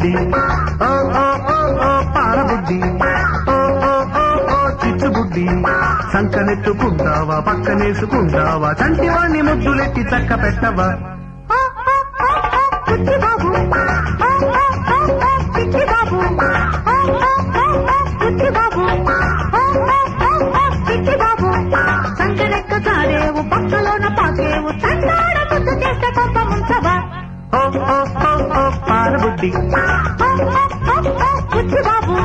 బుడ్డి ఓ ఓ ఓ ఓ పాలబుడ్డి ఓ ఓ ఓ ఓ చిచ్చు బుడ్డి సంకనెత్తుకుంటావా పక్కనేసుకుంటావా చంటివాణ్ణి ముద్దులెట్టి చక్క పెట్టవా ఓ ఓ ఓ ఓ బుచ్చి బాబు ఓ ఓ ఓ ఓ పిచ్చి బాబు ఓ ఓ ఓ ఓ బుచ్చి బాబు ఓ ఓ ఓ ఓ పిచ్చి బాబు సంకరెక్క చారేవు పక్కలోన పాకేవు చండాడ ముద్దు చేస్తే కొంప ముంచవా ఓ ఓ ఓ ఓ పాలబుడ్డి ఓ ఓ ఓ ఓ బుచ్చి బాబు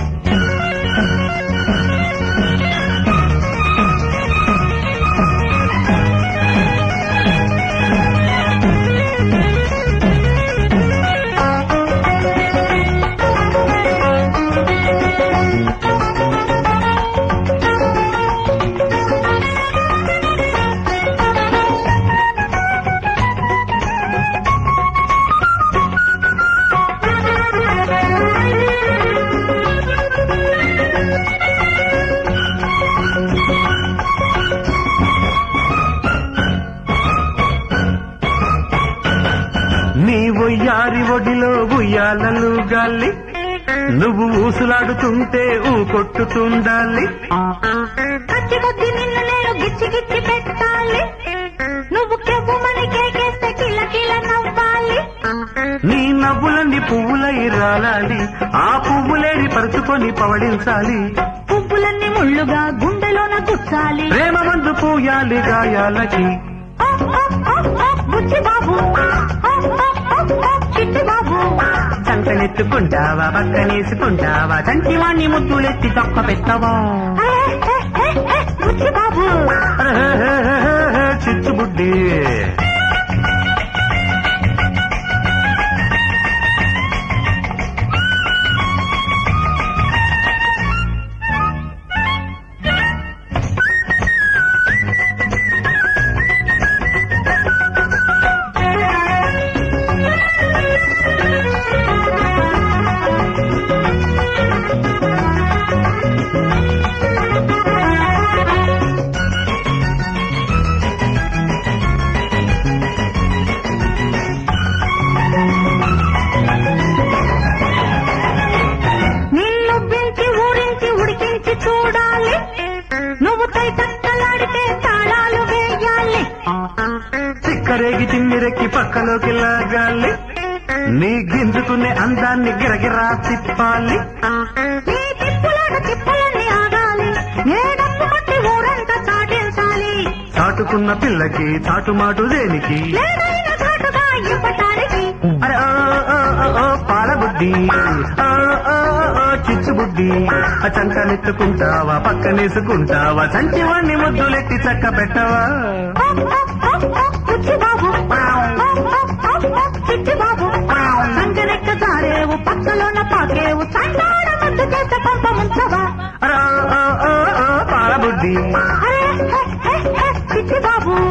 నీ ఒయ్యారి ఒడిలో ఉయ్యాలలు గాలి నువ్వు ఊసులాడుతుంటే ఊ కొట్టుతుండాలి కచ్చి కొద్ది నిన్ను నేను గిచ్చి గిచ్చి పెట్టాలి నువ్వు కెవ్వుమని కేకేస్తే కిల కిల నవ్వాలి నీ నవ్వులన్నీ పువ్వులై రాలాలి ఆ పువ్వులేని పరుచుకొని పవడించాలి పువ్వులన్నీ ముళ్ళుగా గుండెలోన గుచ్చాలి ప్రేమ మందు పూయాలి గాయాలకి ఓ, ఓ, ఓ, ఓ, బుచ్చి బాబు ఓ, ఓ, ఓ, ఓ, చిట్టి బాబు సంకనెత్తుకుంటావా పక్కనేసుకుంటావా చంటివాణ్ణి ముద్దులెత్తి తొక్క పెట్టవా ఏ, ఏ, ఏ, ఏ, బుచ్చి బాబు చిచ్చుబుడ్డి నిన్ను పెంచి ఊరించి ఉడికించి చూడాలి నువ్వు తై తక్కలాడితే తాళాలు వేయాలి చిక్కరేగి తిమ్మిరెక్కి పక్కలోకి లాగాలి నీ గింజుకునే అందాన్ని గిరగిరా తిప్పాలి నీ తిప్పులాట తిప్పులన్నీ ఆగాలి ఏ డప్పు కొట్టి ఊరంతా చాటించాలి చాటుకున్న పిల్లకి చాటుమాటు దేనికి లేదైన చాటుగా ఇవ్వటానికి అరే ఓ, ఓ, ఓ, ఓ, పాలబుడ్డి ఓ, ఓ, ఓ, చిచ్చుబుడ్డి ఆ చంకనెత్తుకుంటావా పక్కనేసుకుంటావా చంటివాణ్ణి ముద్దులెట్టి చక్క పెట్టవా ఓ, ఓ, ఓ, ఓ, బుచ్చి బాబు ఓ, ఓ, ఓ, ఓ, చిట్టి బాబు సంగరెక్క జారేవు పక్కలోన పాకేవు చండాడ ముద్దు చేస్తే పంప ముంచవా అరే ఓ, ఓ, ఓ, ఓ, పాలబుడ్డి అరే హే, హే, హే, చిట్టి బాబు